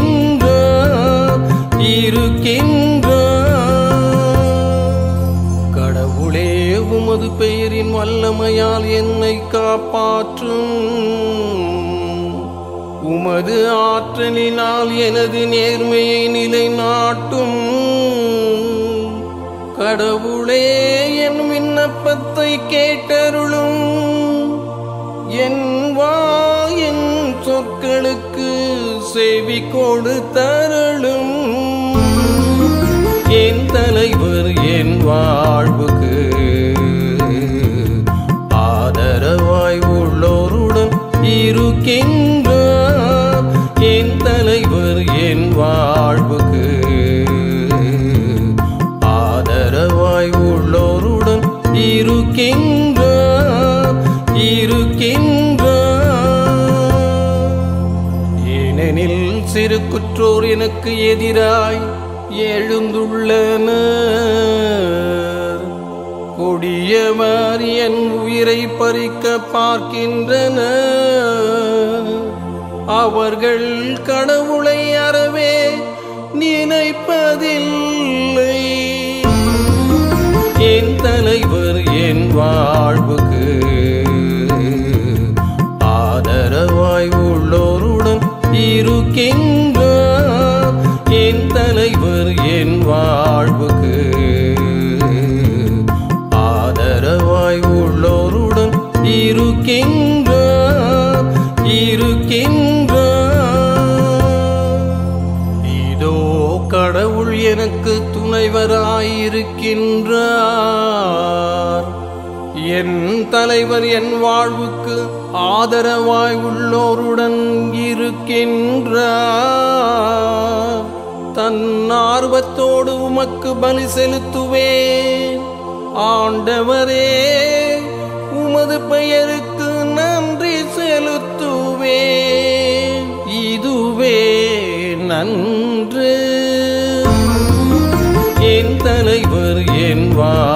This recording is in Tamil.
இருக்கின்றார் இருக்கின்றார் கடவுளே உமது பெயரின் வல்லமையால் என்னை காப்பாற்றும் உமது ஆற்றலினால் எனது நேர்மையை நிலைநாட்டும் கடவுளே என் விண்ணப்பத்தை கேட்டருளும் என் வாயின் சொற்களுக்கு செவி கொடுத்தருளும் என் தலைவர் என் வாழ்வுக்கு ஆதரவாய் உள்ளோருடன் இருக்கின்றார் என் தலைவர் என் வாழ்வுக்கு ஆதரவாய் உள்ளோருடன் இருக்கின்றார் இருக்கின்றார் ஏனெனில் சிறு குற்றோர் எனக்கு எதிராய் எழுந்துள்ளனர் கொடியவர் என் உயிரை பறிக்க பார்க்கின்றனர் அவர்கள் கடவுளை அறவே நினைப்பதில்லை என் தலைவர் என் வாழ்வுக்கு ஆதரவாய் உள்ளோருடன் இருக்கின்றார் என் தலைவர் என் வாழ்வுக்கு ஆதரவாய் உள்ளோருடன் இருக்கின்றார் இருக்கின்றார் இதோ கடவுள் எனக்கு துணைவராயிருக்கின்றார் என் தலைவர் என் வாழ்வுக்கு ஆதரவாய் உள்ளோருடன் இருக்கின்றார் தன் ஆர்வத்தோடு உமக்கு பலி செலுத்துவேன் ஆண்டவரே உமது பெயருக்கு நன்றி செலுத்துவேன் இதுவே நன்று என் தலைவர் என் வா